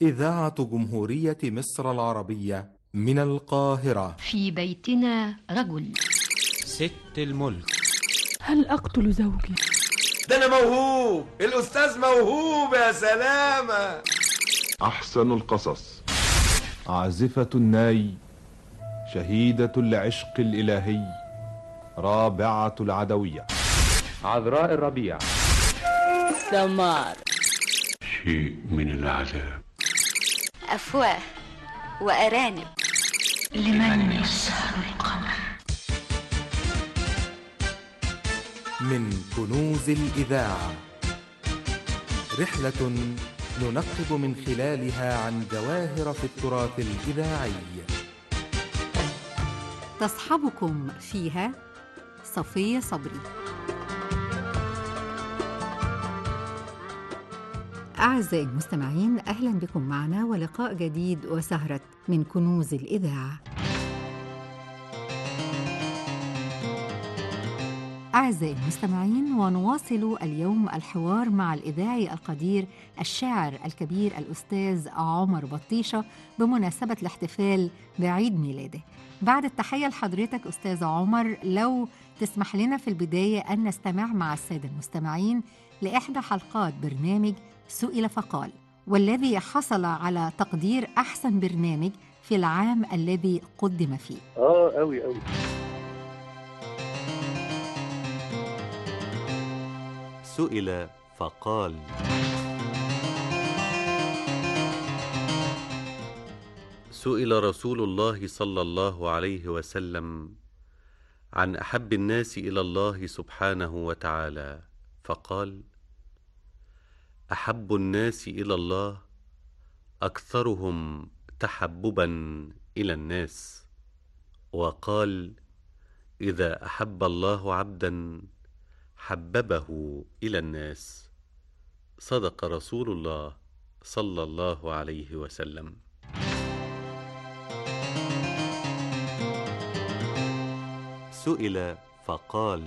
إذاعة جمهورية مصر العربية من القاهرة في بيتنا رجل ست الملك هل أقتل زوجي؟ ده أنا موهوب الأستاذ موهوب يا سلامة أحسن القصص عازفة الناي شهيدة العشق الإلهي رابعة العدوية عذراء الربيع سمار شيء من العذاب أفواه وأرانب لمن يسهر القمر من كنوز الإذاعة رحلة ننقب من خلالها عن جواهر في التراث الإذاعي تصحبكم فيها صفية صبري أعزائي المستمعين أهلا بكم معنا ولقاء جديد وسهرة من كنوز الإذاعة أعزائي المستمعين ونواصل اليوم الحوار مع الإذاعي القدير الشاعر الكبير الأستاذ عمر بطيشة بمناسبة الاحتفال بعيد ميلاده بعد التحية لحضرتك أستاذ عمر لو تسمح لنا في البداية أن نستمع مع السادة المستمعين لإحدى حلقات برنامج سئل فقال والذي حصل على تقدير أحسن برنامج في العام الذي قدم فيه آه أوي أوي سئل فقال سئل رسول الله صلى الله عليه وسلم عن احب الناس الى الله سبحانه وتعالى فقال احب الناس الى الله اكثرهم تحببا الى الناس وقال اذا احب الله عبدا حببه الى الناس صدق رسول الله صلى الله عليه وسلم سئل فقال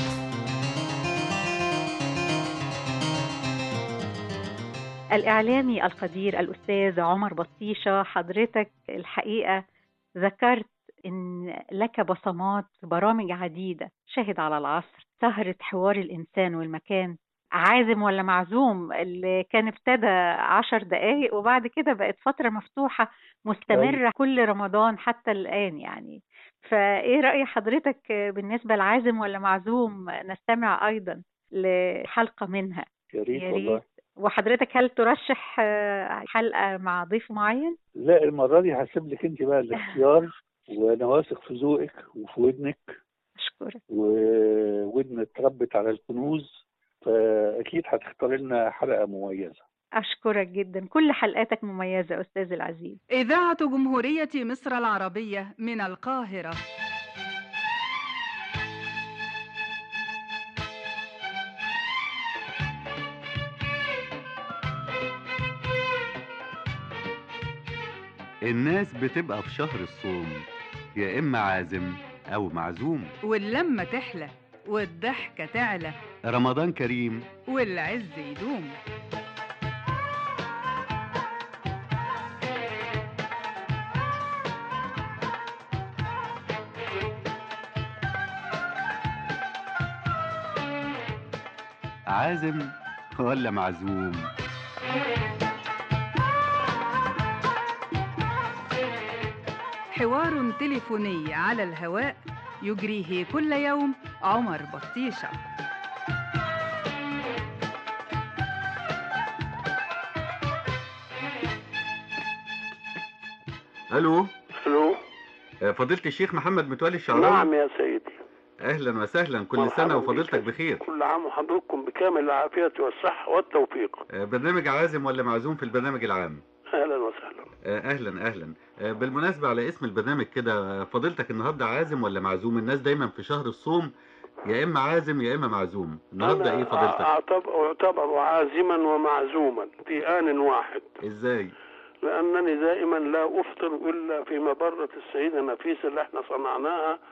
الإعلامي القدير الأستاذ عمر بطيشة حضرتك الحقيقة ذكرت إن لك بصمات برامج عديدة شاهد على العصر سهرة حوار الإنسان والمكان عازم ولا معزوم اللي كان ابتدى عشر دقايق وبعد كده بقت فترة مفتوحة مستمرة أي. كل رمضان حتى الآن يعني فإيه رأي حضرتك بالنسبة لعازم ولا معزوم نستمع أيضا لحلقة منها يا ريت والله وحضرتك هل ترشح حلقة مع ضيف معين؟ لا المرة دي هسيب لك انت بقى الاختيار وانا واثق في ذوقك وفي ودنك اشكرك وودن اتربت على الكنوز فاكيد هتختار لنا حلقة مميزة أشكرك جدا كل حلقاتك مميزة أستاذ العزيز إذاعة جمهورية مصر العربية من القاهرة الناس بتبقى في شهر الصوم يا إما عازم أو معزوم واللمة تحلى والضحكة تعلى رمضان كريم والعز يدوم عازم ولا معزوم حوار تليفوني على الهواء يجريه كل يوم عمر بطيشة الو الو فضيلة الشيخ محمد متولي الشعراوي نعم يا سيدي اهلا وسهلا كل سنة وفضيلتك بخير كل عام وحضرتكم بكامل العافية والصحة والتوفيق برنامج عازم ولا معزوم في البرنامج العام اهلا وسهلا اهلا اهلا بالمناسبة على اسم البرنامج كده فضيلتك النهاردة عازم ولا معزوم الناس دايما في شهر الصوم يا اما عازم يا اما معزوم النهارده ايه فضيلتك اعتبر عازما ومعزوما في ان واحد ازاي لانني دائما لا افطر الا في مبره السيده نفيسه اللي احنا صنعناها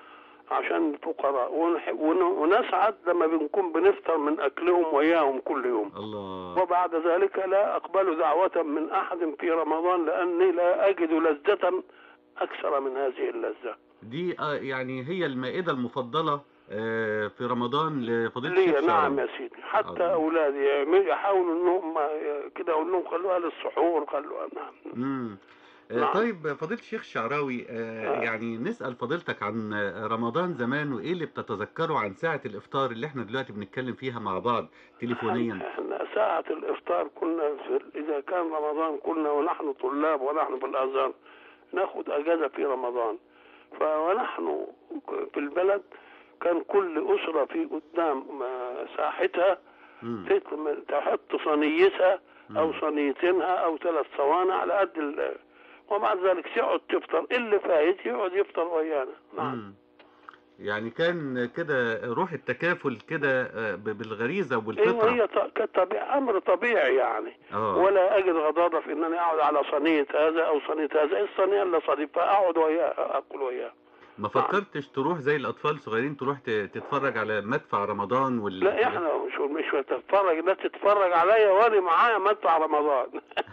عشان الفقراء ونح- ون- ونسعد لما بنكون بنفطر من اكلهم وياهم كل يوم الله وبعد ذلك لا اقبل دعوة من احد في رمضان لاني لا اجد لذة اكثر من هذه اللذة دي آه، يعني هي المائدة المفضلة آه، في رمضان لفضيلة لي الشيخ نعم شعراوي. يا سيدي حتى الله. اولادي يعملوا- يحاولوا انهم كده اقول لهم خلوها للسحور خلوها نعم مم. آه، نعم. طيب فضيلة الشيخ الشعراوي آه، يعني نسأل فضيلتك عن آه، رمضان زمان وإيه اللي بتتذكره عن ساعة الإفطار اللي احنا دلوقتي بنتكلم فيها مع بعض تليفونيا احنا ساعة الافطار كنا في اذا كان رمضان كنا ونحن طلاب ونحن في الازهر ناخد اجازة في رمضان فونحن في البلد كان كل اسرة في قدام آه، ساحتها تت- تحط صينيتها او صينيتينها او ثلاث صوانع على قد ال- ومع ذلك تقعد تفطر اللي فايت يقعد يفطر ويانا نعم مم. يعني كان كده روح التكافل كده آه، ب- بالغريزة ايوه وبالفطرة هي ط- كطبيعي امر طبيعي يعني اه ولا اجد غضاضه في انني اقعد على صينيه هذا او صينيه هذا إيه الصينيه اللي صديقها اقعد وياه اكل وياه ما فكرتش تروح زي الأطفال الصغيرين تروح ت- تتفرج على مدفع رمضان وال لا احنا مش مش تتفرج لا تتفرج عليا وانا معايا مدفع رمضان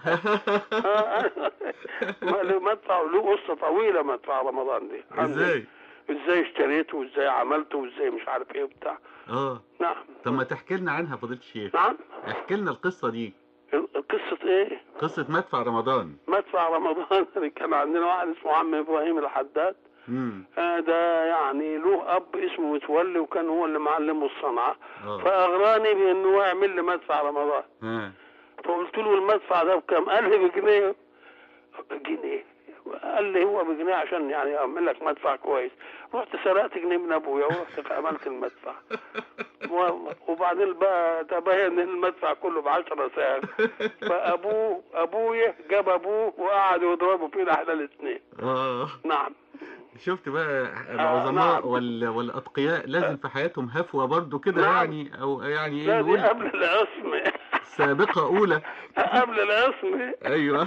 مدفع له قصه طويله مدفع رمضان دي ازاي؟ ازاي اشتريته وازاي عملته وازاي مش عارف ايه وبتاع اه نعم طب ما تحكي لنا عنها فضيلة الشيخ نعم احكي لنا القصة دي قصه ايه قصة مدفع رمضان مدفع رمضان كان عندنا واحد اسمه عم ابراهيم الحداد امم آه ده يعني له اب اسمه متولي وكان هو اللي معلمه الصنعه اه فاغراني بانه هو يعمل لي مدفع رمضان ها فقلت له المدفع ده بكام؟ قال لي بجنيه جنيه قال لي هو بجنيه عشان يعني اعمل لك مدفع كويس رحت سرقت جنيه من ابويا ورحت عملت المدفع و- وبعدين بقى تبين ان المدفع كله ب 10 ساعة فابوه ابويا جاب ابوه وقعدوا يضربوا فينا احنا الاثنين اه نعم شفت بقى العظماء نعم. وال... والاتقياء لازم في حياتهم هفوة برضو كده نعم. يعني او يعني ايه لا دي نقول قبل العصمة سابقة اولى قبل العصمة ايوه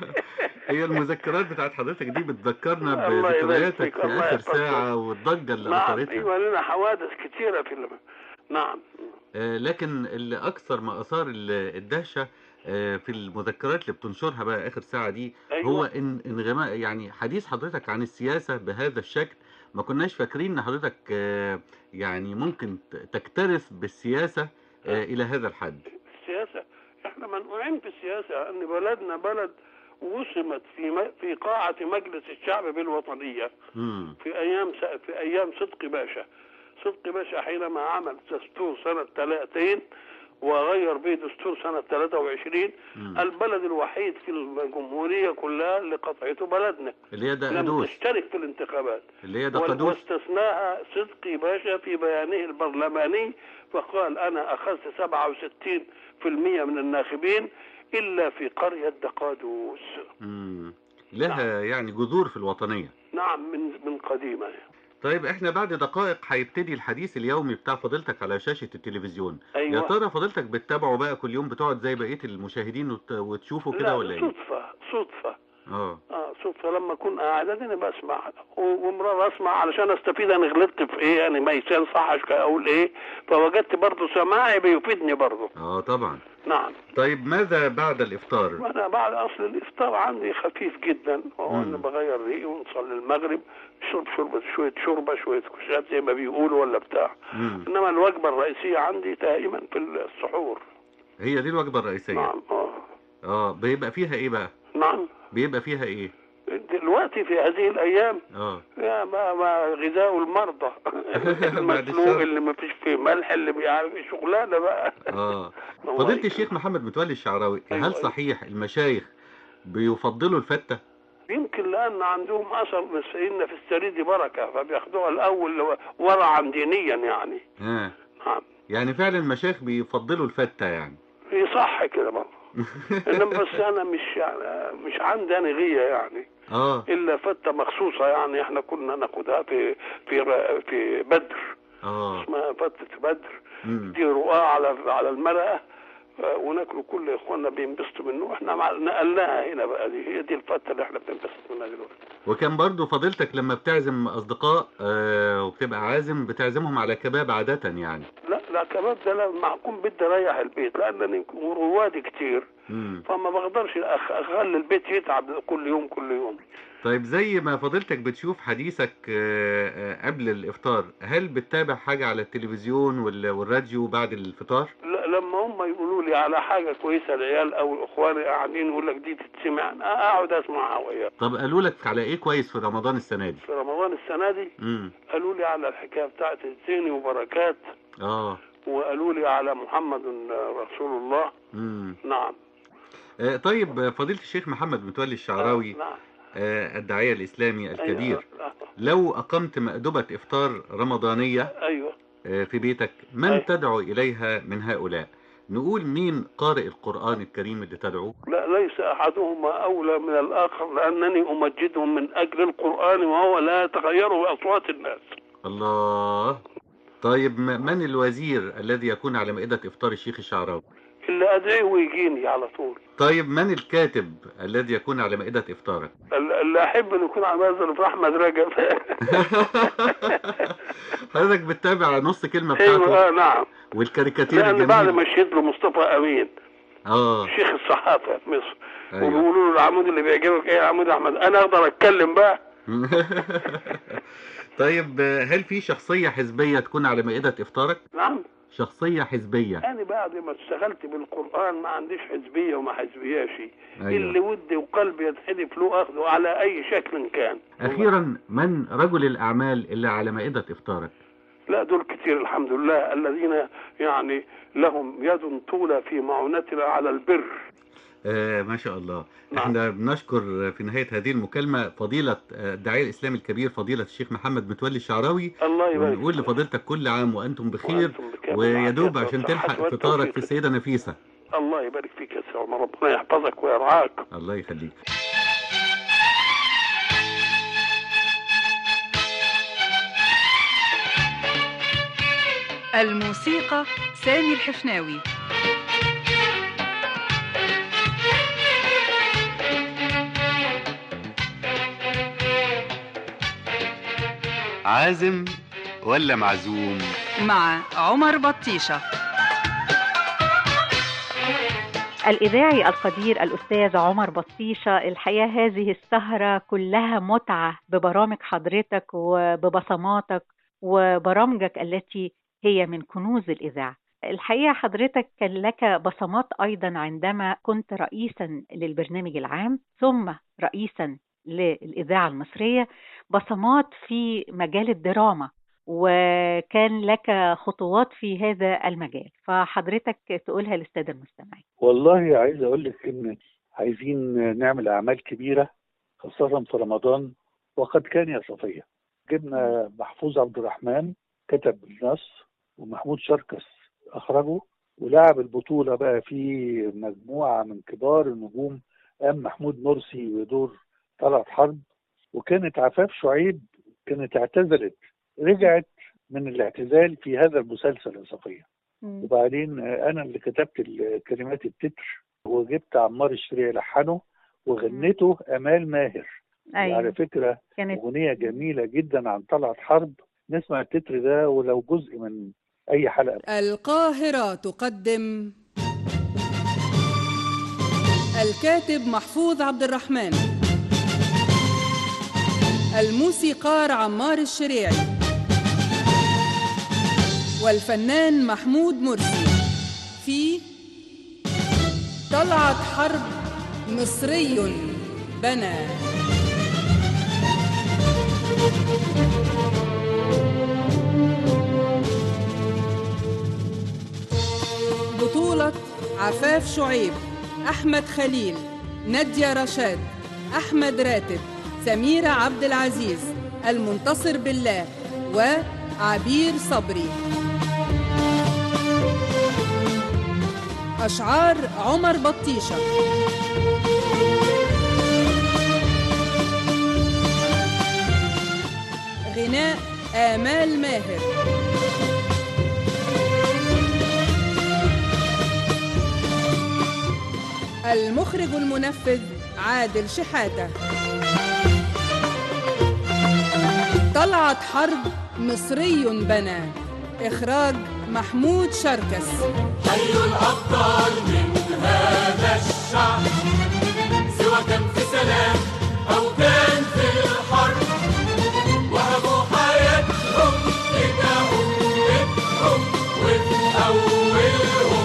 هي المذكرات بتاعت حضرتك دي بتذكرنا الله يبارك بذكرياتك فيك، في الله اخر يحفظك. ساعة والضجة اللي نعم اثرتها ايوه لنا حوادث كثيرة في الم... نعم آه، لكن اللي اكثر ما اثار ال- الدهشه آه، في المذكرات اللي بتنشرها بقى اخر ساعه دي أيوة. هو ان انغماء يعني حديث حضرتك عن السياسه بهذا الشكل ما كناش فاكرين ان حضرتك آه، يعني ممكن ت- تكترث بالسياسه آه، الى هذا الحد السياسة احنا منقوعين في السياسة ان بلدنا بلد وسمت في م... في قاعة مجلس الشعب بالوطنية مم. في ايام س... في ايام صدقي باشا صدقي باشا حينما عمل دستور سنة 30 وغير به دستور سنة 23 مم. البلد الوحيد في الجمهورية كلها اللي قطعته بلدنا اللي هي لم دقدوس تشترك في الانتخابات اللي هي وال- دقدوس واستثناها صدقي باشا في بيانه البرلماني فقال انا اخذت 67% من الناخبين الا في قريه دقادوس مم. لها يعني جذور في الوطنيه نعم من من قديمه طيب احنا بعد دقائق هيبتدي الحديث اليومي بتاع فضيلتك على شاشة التلفزيون أيوة. يا ترى فضيلتك بتتابعه بقى كل يوم بتقعد زي بقية المشاهدين وت... وتشوفه كده لا ولا ايه؟ صدفه صدفه اه اه صدفه لما اكون قاعد انا بسمع و- ومرة اسمع علشان استفيد انا غلطت في ايه يعني ما يصحش اقول ايه فوجدت برضه سماعي بيفيدني برضه اه طبعا نعم طيب ماذا بعد الافطار؟ وانا بعد اصل الافطار عندي خفيف جدا وهو مم. انا بغير ريقي ونصلي المغرب شرب شربة شوية شوربة شوية كشات زي ما بيقولوا ولا بتاع مم. انما الوجبة الرئيسية عندي دائما في السحور هي دي الوجبة الرئيسية نعم اه اه بيبقى فيها ايه بقى؟ نعم بيبقى فيها ايه؟ دلوقتي في هذه الايام اه يا ما ما غذاء المرضى المسلوق الشر. اللي ما فيش فيه ملح اللي بيعرف شغلانه بقى اه الله فضيلة يكرمك. الشيخ محمد متولي الشعراوي أيوة، هل أيوة. صحيح المشايخ بيفضلوا الفتة؟ يمكن لان عندهم اثر من سيدنا في السريد بركه فبياخدوها الاول ورعا دينيا يعني اه نعم يعني فعلا المشايخ بيفضلوا الفتة يعني في صح كده برضه انما بس انا مش يعني مش عندي انا غيه يعني اه الا فته مخصوصه يعني احنا كنا ناخدها في في ر- في بدر اه اسمها فتة بدر مم. دي رقاة على على المرأة آه، وناكله كل اخواننا بينبسطوا منه واحنا مع- نقلناها هنا بقى دي هي دي الفتره اللي احنا بننبسط منها دلوقتي وكان برضو فضيلتك لما بتعزم اصدقاء آه، وبتبقى عازم بتعزمهم على كباب عادة يعني لا لا كباب ده لما اكون بدي اريح البيت لانني روادي كتير مم. فما بقدرش أخ- اخلي البيت يتعب كل يوم كل يوم طيب زي ما فضيلتك بتشوف حديثك آه، آه، قبل الافطار هل بتتابع حاجة على التلفزيون وال- والراديو بعد الفطار؟ لا لما هم يقولوا لي على حاجه كويسه العيال او اخواني قاعدين يقول لك دي تتسمع أنا اقعد اسمعها وياهم طب قالوا لك على ايه كويس في رمضان السنة دي؟ في رمضان السنه دي امم قالوا لي على الحكايه بتاعت زيني وبركات اه وقالوا لي على محمد رسول الله امم نعم آه، طيب آه، فضيلة الشيخ محمد متولي الشعراوي نعم آه، الداعية الإسلامي الكبير أيوة. لو أقمت مأدبة إفطار رمضانية ايوه آه، في بيتك من أيوة. تدعو إليها من هؤلاء نقول مين قارئ القرآن الكريم اللي تدعوه لا ليس احدهما اولى من الاخر لانني امجدهم من اجل القران وهو لا يتغير باصوات الناس الله طيب م- من الوزير الذي يكون على مائدة إفطار الشيخ الشعراوي اللي ادعيه ويجيني على طول طيب من الكاتب الذي يكون على مائدة إفطارك اللي احب ان يكون على مازن في احمد رجب حضرتك بتتابع نص كلمة ايوه بتاعته آه، نعم والكاريكاتير لان بعد الجميل ما مشيت له مصطفى امين اه شيخ الصحافه في مصر أيوة. وبيقولوا له العمود اللي بيعجبك ايه يا عمود احمد انا اقدر اتكلم بقى طيب آه، هل في شخصية حزبية تكون على مائدة إفطارك؟ نعم شخصية حزبية انا بعد ما اشتغلت بالقران ما عنديش حزبيه وما حزبياش أيوة. اللي ودي وقلبي يتحدف له اخذه على اي شكل كان أخيرا من رجل الأعمال اللي على مائدة إفطارك؟ لا دول كتير الحمد لله الذين يعني لهم يد طولى في معونتنا على البر آه ما شاء الله احنا بنشكر في نهاية هذه المكالمة فضيلة آه، الداعية الإسلامي الكبير فضيلة الشيخ محمد متولي الشعراوي الله يبارك ونقول لفضيلتك كل عام وأنتم بخير وأنتم بخير ويدوب وعافية عشان وصحة تلحق والتوفيق. فطارك في السيدة نفيسة الله يبارك فيك يا سيدي عمر ربنا يحفظك ويرعاك الله يخليك الموسيقى سامي الحفناوي عازم ولا معزوم مع عمر بطيشة الإذاعي القدير الأستاذ عمر بطيشة الحقيقة هذه السهرة كلها متعة ببرامج حضرتك وببصماتك وبرامجك التي هي من كنوز الإذاعة الحقيقة حضرتك كان لك بصمات أيضا عندما كنت رئيسا للبرنامج العام ثم رئيسا للإذاعة المصرية بصمات في مجال الدراما وكان لك خطوات في هذا المجال فحضرتك تقولها للسادة المستمعين والله عايز اقول لك ان عايزين نعمل اعمال كبيره خاصه في رمضان وقد كان يا صفيه جبنا محفوظ عبد الرحمن كتب النص ومحمود شركس اخرجه ولعب البطوله بقى في مجموعه من كبار النجوم قام محمود مرسي بدور طلعت حرب وكانت عفاف شعيب كانت اعتزلت رجعت من الاعتزال في هذا المسلسل يا صفيه وبعدين انا اللي كتبت ال- كلمات التتر وجبت عمار الشريع لحنه وغنته امال ماهر أيوة. على فكره كانت اغنيه جميله جدا عن طلعت حرب نسمع التتر ده ولو جزء من اي حلقه القاهرة تقدم الكاتب محفوظ عبد الرحمن الموسيقار عمار الشريعي والفنان محمود مرسي في طلعت حرب مصري بنى بطولة عفاف شعيب أحمد خليل نادية رشاد أحمد راتب سميرة عبد العزيز المنتصر بالله وعبير صبري أشعار عمر بطيشة غناء آمال ماهر المخرج المنفذ عادل شحاتة طلعت حرب مصري بنى إخراج محمود شركس حي الأبطال من هذا الشعب سواء كان في سلام أو كان في الحرب وهبوا حياتهم لدعوا بيتهم وفي أولهم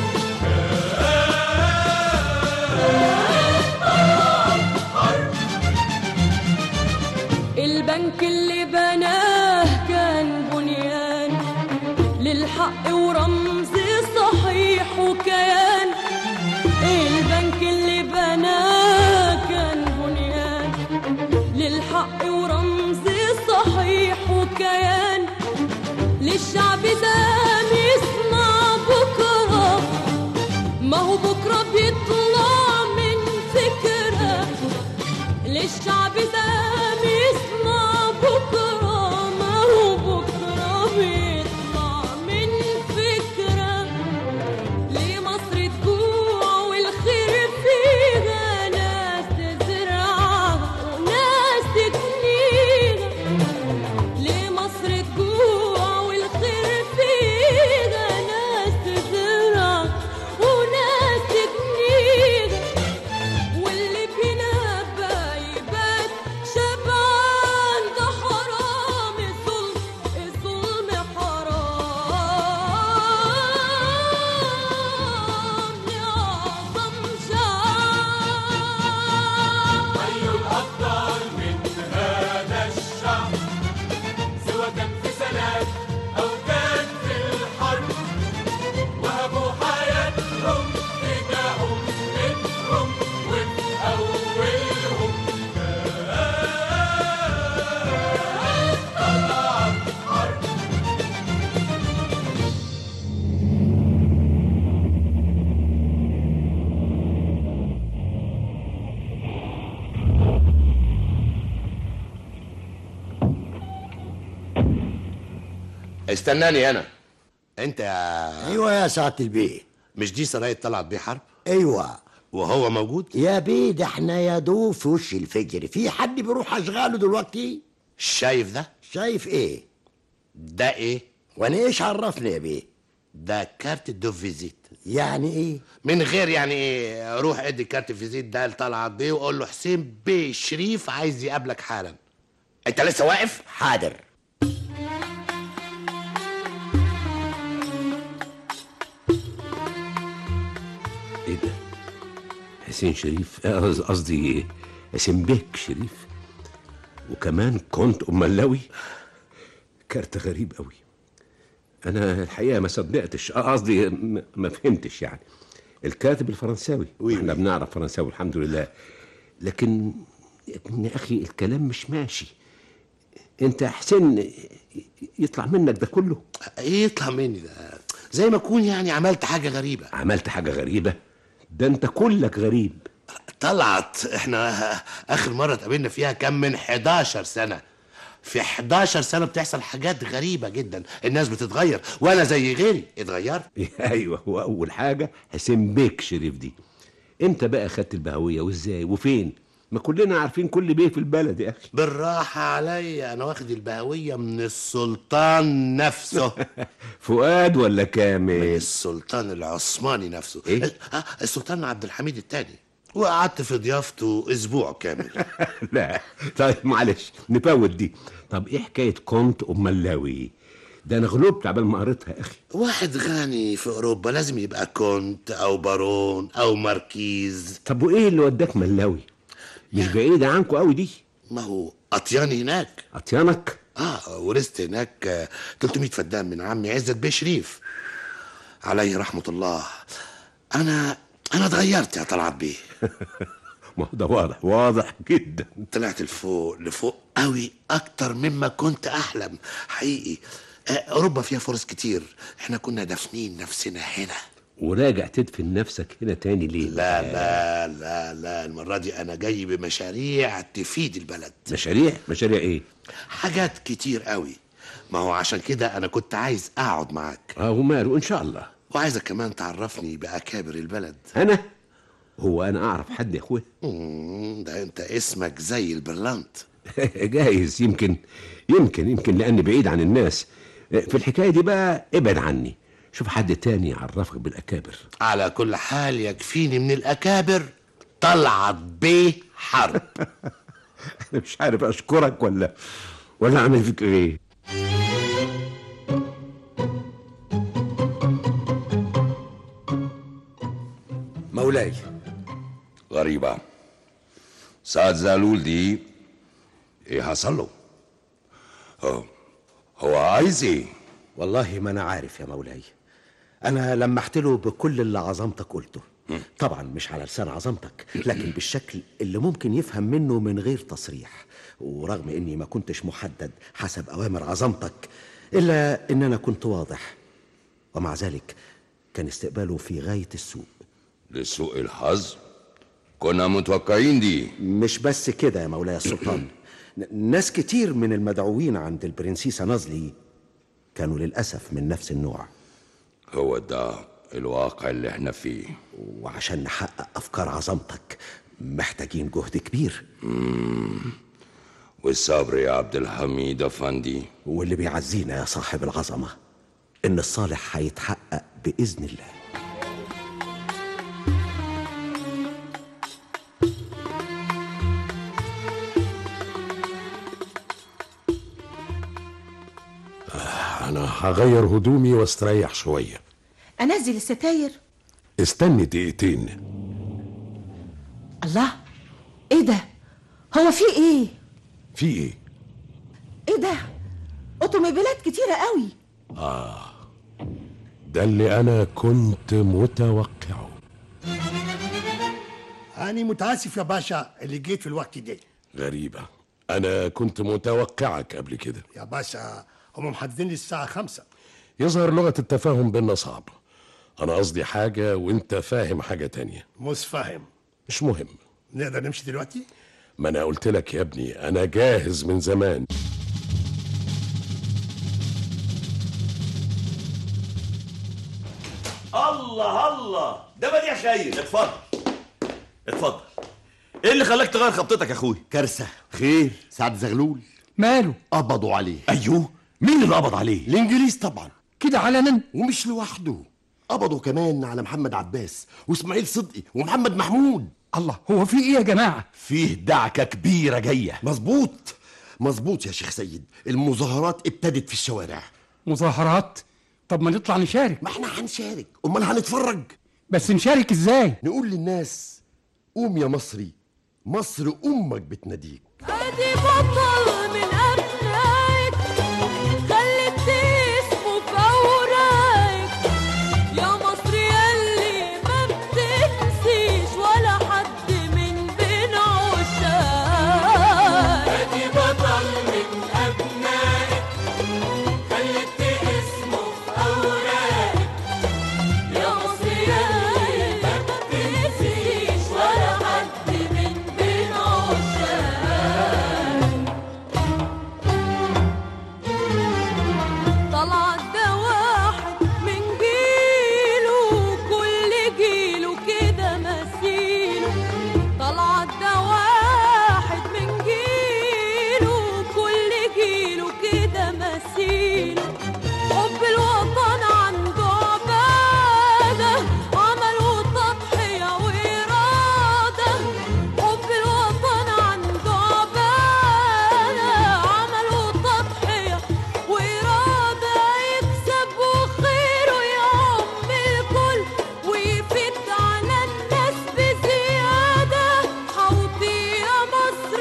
البنك اللي بناه كان بنيان للحق ورمز صحيح وكيان البنك اللي بناه كان بنيان للحق ورمز صحيح وكيان للشعب زام يسمع بكرة ما هو بكرة بيطلع من فكرة للشعب زام يسمع بكرة ما هو بكرة بيطلع من فكرة ليه مصر تجوع والخير فيها ناس تزرعها وناس تكنيها ليه مصر تجوع والخير فيها ناس تزرع وناس تكنيها واللي بينبى يبات شبعان ده حرام الظلم الظلم حرام يعظم شعب حي الأبطال من هذا الشعب سواء كان في سلام أو كان في الحرب وهبوا حياتهم فداهم بيتهم وفي أولهم طلعت حرب استناني انا انت يا ايوه يا سعاده البيه مش دي سراية طلعت بيه حرب ايوه وهو موجود يا بيه ده احنا يا دوب في وش الفجر في حد بيروح اشغاله دلوقتي شايف ده شايف ايه ده ايه وانا ايش عرفني يا بيه ده كارت دو فيزيت يعني ايه من غير يعني ايه روح ادي كارت فيزيت ده لطلعت بيه وقول له حسين بيه شريف عايز يقابلك حالا انت لسه واقف حاضر ايه ده حسين شريف آه، قص- قصدي حسين بيك شريف وكمان كنت املاوي كارت غريب قوي انا الحقيقه ما صدقتش آه، قصدي م- ما فهمتش يعني الكاتب الفرنساوي احنا بنعرف فرنساوي الحمد لله لكن لكن يا اخي الكلام مش ماشي انت يا حسين يطلع منك ده كله ايه يطلع مني ده زي ما اكون يعني عملت حاجه غريبه عملت حاجه غريبه ده انت كلك غريب طلعت احنا اخر مره اتقابلنا فيها كان من 11 سنه في 11 سنه بتحصل حاجات غريبه جدا الناس بتتغير وانا زي غيري اتغيرت ايوه واول حاجه حسين بيك شريف دي امتى بقى خدت البهويه وازاي وفين ما كلنا عارفين كل بيه في البلد يا اخي بالراحه عليا انا واخد البهويه من السلطان نفسه فؤاد ولا من كامل السلطان العثماني نفسه إيه؟ آه، السلطان عبد الحميد الثاني وقعدت في ضيافته اسبوع كامل لا طيب معلش نفوت دي طب ايه حكايه كونت املاوي ده انا غلبت عبال ما قريتها يا اخي واحد غني في اوروبا لازم يبقى كونت او بارون او ماركيز طب وايه اللي وداك ملاوي مش بعيده عنكم قوي دي ما هو اطيان هناك اطيانك اه ورثت هناك آه، 300 فدان من عمي عزت بيه شريف عليه رحمه الله انا انا اتغيرت يا طلعت بيه ما هو ده واضح واضح جدا طلعت لفوق لفوق قوي اكتر مما كنت احلم حقيقي آه، اوروبا فيها فرص كتير احنا كنا دافنين نفسنا هنا وراجع تدفن نفسك هنا تاني ليه لا لا لا لا المرة دي أنا جاي بمشاريع تفيد البلد مشاريع مشاريع ايه حاجات كتير قوي ما هو عشان كده أنا كنت عايز أقعد معاك اه وماله ان شاء الله وعايزك كمان تعرفني بأكابر البلد انا هو انا اعرف حد يا اخويا مم، ده انت اسمك زي البرلانت جايز يمكن يمكن يمكن لاني بعيد عن الناس في الحكايه دي بقى ابعد عني شوف حد تاني يعرفك بالاكابر على كل حال يكفيني من الاكابر طلعت بيه حرب انا مش عارف اشكرك ولا ولا اعمل فيك ايه مولاي غريبة سعد زغلول دي ايه حصل له؟ هو, هو عايز ايه؟ والله ما انا عارف يا مولاي انا لمحت له بكل اللي عظمتك قلته طبعا مش على لسان عظمتك لكن بالشكل اللي ممكن يفهم منه من غير تصريح ورغم اني ما كنتش محدد حسب اوامر عظمتك الا ان انا كنت واضح ومع ذلك كان استقباله في غايه السوء لسوء الحظ كنا متوقعين دي مش بس كده يا مولاي السلطان ن- ناس كتير من المدعوين عند البرنسيسة نازلي كانوا للأسف من نفس النوع هو ده الواقع اللي احنا فيه وعشان نحقق أفكار عظمتك محتاجين جهد كبير مم. والصبر يا عبد الحميد افندي واللي بيعزينا يا صاحب العظمة إن الصالح هيتحقق بإذن الله أنا هغير هدومي واستريح شوية انزل الستاير استني دقيقتين الله ايه ده هو في ايه في إيه؟ ايه ده اوتوموبيلات كتيره قوي آه ده اللي أنا كنت متوقعه أنا متأسف يا باشا اللي جيت في الوقت ده غريبة أنا كنت متوقعك قبل كده يا باشا هم محددين لي الساعة خمسة يظهر لغة التفاهم بينا صعبة أنا قصدي حاجة وأنت فاهم حاجة تانية مش فاهم مش مهم نقدر نمشي دلوقتي ما أنا قلت لك يا ابني أنا جاهز من زمان الله الله ده بديع خير اتفضل اتفضل ايه اللي خلاك تغير خبطتك يا اخوي كارثة خير سعد زغلول ماله قبضوا عليه ايوه مين اللي قبض عليه الانجليز طبعا كده علنا ومش لوحده قبضوا كمان على محمد عباس واسماعيل صدقي ومحمد محمود الله هو في ايه يا جماعه فيه دعكه كبيره جايه مظبوط مظبوط يا شيخ سيد المظاهرات ابتدت في الشوارع مظاهرات طب ما نطلع نشارك ما احنا هنشارك امال هنتفرج بس نشارك ازاي نقول للناس قوم يا مصري مصر امك بتناديك ادي بطل من ابنائك خلت اسمه في اوراقك يا مصر ياللي ما بتنسيش ولا حد من بين عشاق ادي بطل من ابنائك خلت اسمه في اوراقك يا مصر ياللي ما بتنسيش ولا حد من بين عشاق طلع ده واحد من جيله كل جيله كده مثيله طلع ده واحد من جيله كل جيله كده مثيله حب الوطن عنده عبادة عمل وتضحية وإرادة حب الوطن عنده عبادة عمل وتضحية وإرادة يكسب وخيره يعم الكل ويفيد على الناس بزيادة حوطي يا مصر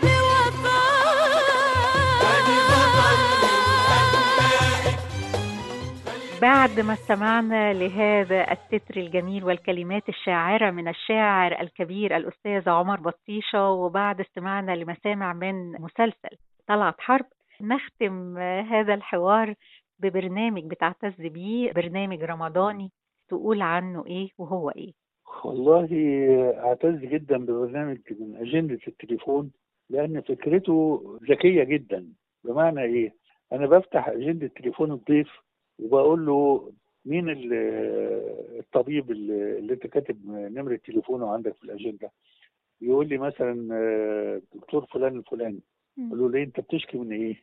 بوفاء بعد ما استمعنا لهذا التتر الجميل والكلمات الشاعرة من الشاعر الكبير الأستاذ عمر بطيشة وبعد استماعنا لمسامع من مسلسل طلعت حرب نختم هذا الحوار ببرنامج بتعتز بيه برنامج رمضاني تقول عنه ايه وهو ايه والله اعتز جدا ببرنامج من اجنده التليفون لان فكرته ذكيه جدا بمعنى ايه؟ انا بفتح اجنده تليفون الضيف وبقول له مين ال- الطبيب اللي اللي انت كاتب نمره تليفونه عندك في الاجنده يقول لي مثلا آه، دكتور فلان الفلاني اقول له ليه انت بتشكي من ايه؟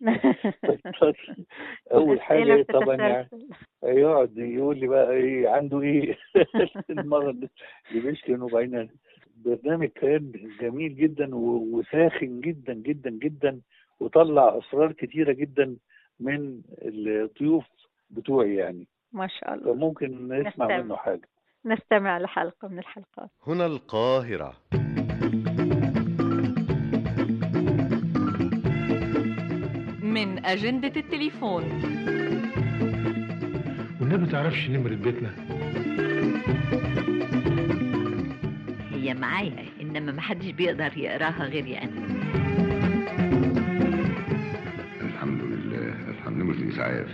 اول حاجه أسئلة إيه طبعا يعني بتتسلسل. يقعد يقول لي بقى ايه عنده ايه المرض اللي بيشكي منه بعدين برنامج كان جميل جدا و- وساخن جدا جدا جدا وطلع اسرار كتيره جدا من الضيوف بتوعي يعني ما شاء الله فممكن نسمع نستمع. منه حاجه نستمع لحلقة من الحلقات هنا القاهرة من أجندة التليفون والنبي تعرفش نمرة بيتنا هي معايا انما محدش بيقدر يقراها غيري انا الحمد لله الحمد لله الإسعاف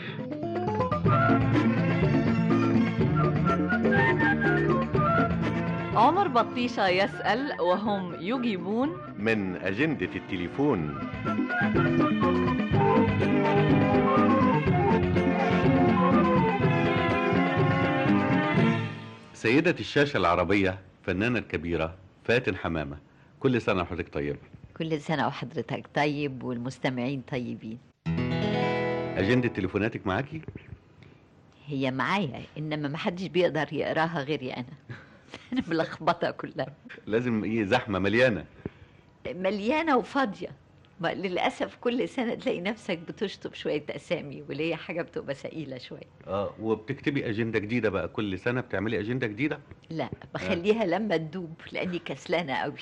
عمر بطيشة يسأل وهم يجيبون من أجندة التليفون سيدة الشاشة العربية فنانة الكبيرة فاتن حمامة كل سنة وحضرتك طيبة كل سنة وحضرتك طيب والمستمعين طيبين أجندة تليفوناتك معاكي هي معايا انما محدش بيقدر يقراها غيري انا انا ملخبطة كلها لازم إيه زحمة مليانة مليانة وفاضية ما للأسف كل سنة تلاقي نفسك بتشطب شوية أسامي وليه حاجة بتبقى ثقيلة شوية اه وبتكتبي أجندة جديدة بقى كل سنة بتعملي أجندة جديدة لا بخليها لما تدوب لأني كسلانة قوي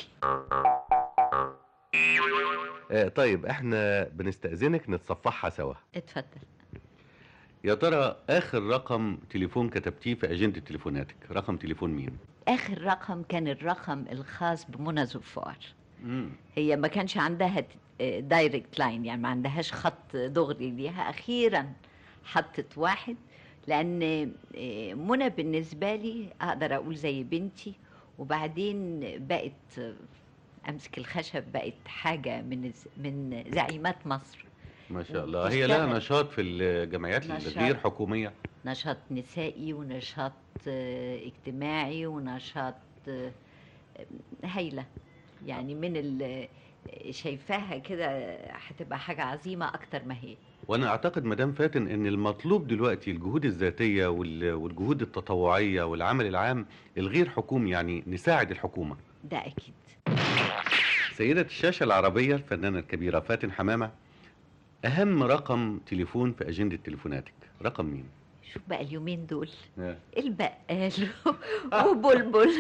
آه طيب احنا بنستأذنك نتصفحها سوا اتفضل يا ترى آخر رقم تليفون كتبتيه في أجندة تليفوناتك رقم تليفون مين؟ آخر رقم كان الرقم الخاص بمنى زفار مم. هي ما كانش عندها دايركت لاين يعني ما عندهاش خط دغري ليها اخيرا حطت واحد لان آه، منى بالنسبه لي اقدر اقول زي بنتي وبعدين بقت آه، امسك الخشب بقت حاجه من الز- من زعيمات مصر ما شاء الله هي لها بتشتغل. نشاط في الجمعيات نشاط. الغير حكومية نشاط نسائي ونشاط آه، اجتماعي ونشاط آه، هايله يعني من ال شايفاها كده هتبقى حاجه عظيمه اكتر ما هي وانا اعتقد مدام فاتن ان المطلوب دلوقتي الجهود الذاتيه وال- والجهود التطوعيه والعمل العام الغير حكومي يعني نساعد الحكومه ده اكيد سيده الشاشه العربيه الفنانه الكبيره فاتن حمامه اهم رقم تليفون في اجنده تليفوناتك رقم مين شوف بقى اليومين دول آه. البقال وبلبل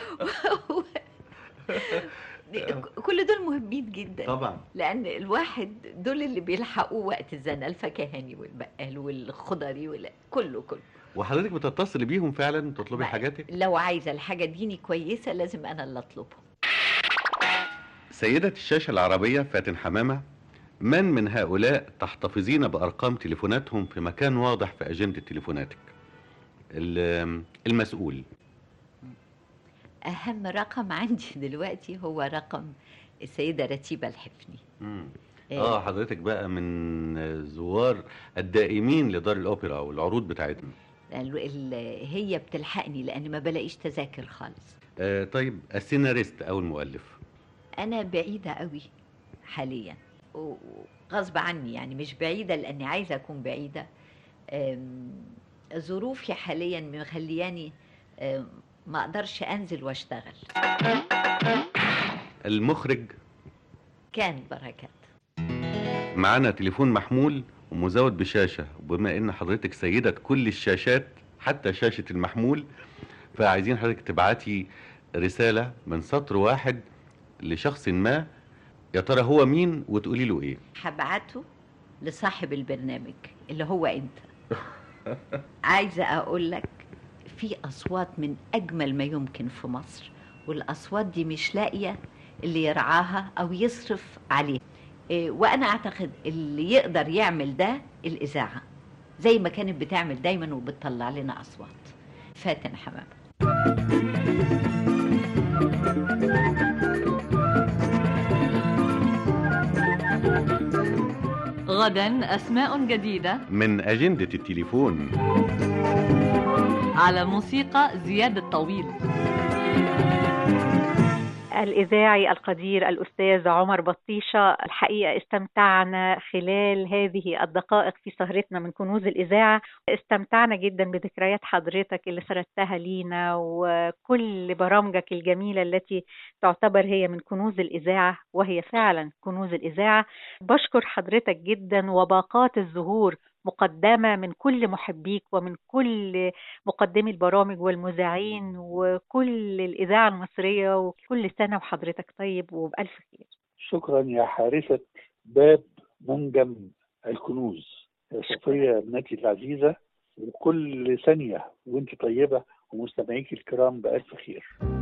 كل دول مهمين جدا طبعا لان الواحد دول اللي بيلحقوه وقت الزنقه الفكهاني والبقال والخضري وال... كله كله وحضرتك بتتصل بيهم فعلا تطلبي حاجاتك لو عايزه الحاجه ديني كويسه لازم انا اللي اطلبها سيدة الشاشة العربية فاتن حمامة من من هؤلاء تحتفظين بأرقام تليفوناتهم في مكان واضح في أجندة تليفوناتك ال- المسؤول اهم رقم عندي دلوقتي هو رقم السيده رتيبه الحفني مم. إيه. اه حضرتك بقى من زوار الدائمين لدار الأوبرا والعروض بتاعتنا ال- ال- هي بتلحقني لان ما بلاقيش تذاكر خالص آه طيب السيناريست أو المؤلف انا بعيده قوي حاليا و- وغصب عني يعني مش بعيده لاني عايزه اكون بعيده أم، ظروفي حاليا مخلياني أم، ما اقدرش انزل واشتغل المخرج كان بركات معانا تليفون محمول ومزود بشاشة وبما ان حضرتك سيدة كل الشاشات حتى شاشة المحمول فعايزين حضرتك تبعتي رسالة من سطر واحد لشخص ما يا ترى هو مين وتقولي له ايه هبعته لصاحب البرنامج اللي هو انت عايزه اقول لك في اصوات من اجمل ما يمكن في مصر والاصوات دي مش لاقيه اللي يرعاها او يصرف عليها إيه، وانا اعتقد اللي يقدر يعمل ده الاذاعه زي ما كانت بتعمل دايما وبتطلع لنا اصوات فاتن حمام غدا أسماء جديدة من أجندة التليفون على موسيقى زياد الطويل الإذاعي القدير الأستاذ عمر بطيشة الحقيقة استمتعنا خلال هذه الدقائق في سهرتنا من كنوز الإذاعة استمتعنا جدا بذكريات حضرتك اللي سردتها لينا وكل برامجك الجميلة التي تعتبر هي من كنوز الإذاعة وهي فعلا كنوز الإذاعة بشكر حضرتك جدا وباقات الزهور مقدمة من كل محبيك ومن كل مقدمي البرامج والمذيعين وكل الإذاعة المصرية وكل سنة وحضرتك طيب وبألف خير شكرا يا حارسة باب منجم الكنوز يا صفية ابنتي العزيزة وكل ثانية وانت طيبة ومستمعيك الكرام بألف خير